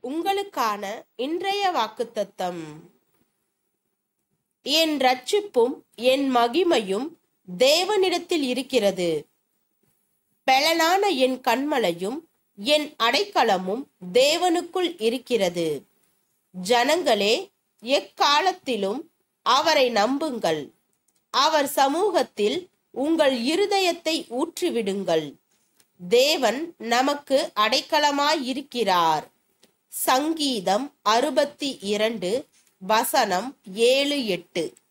உங்களுக்கான இன்றைய வாக்குத்தத்தம் என் ரட்சிப்பும் என் மகிமையும் தேவனிடத்தில் இருக்கிறது பெலனான என் கண்மலையும் என் அடைக்கலமும் தேவனுக்குள் இருக்கிறது ஜனங்களே எக்காலத்திலும் அவரை நம்புங்கள் அவர் சமூகத்தில் உங்கள் இருதயத்தை ஊற்றிவிடுங்கள் தேவன் நமக்கு அடைக்கலமாயிருக்கிறார் சங்கீதம் அறுபத்தி இரண்டு வசனம் ஏழு எட்டு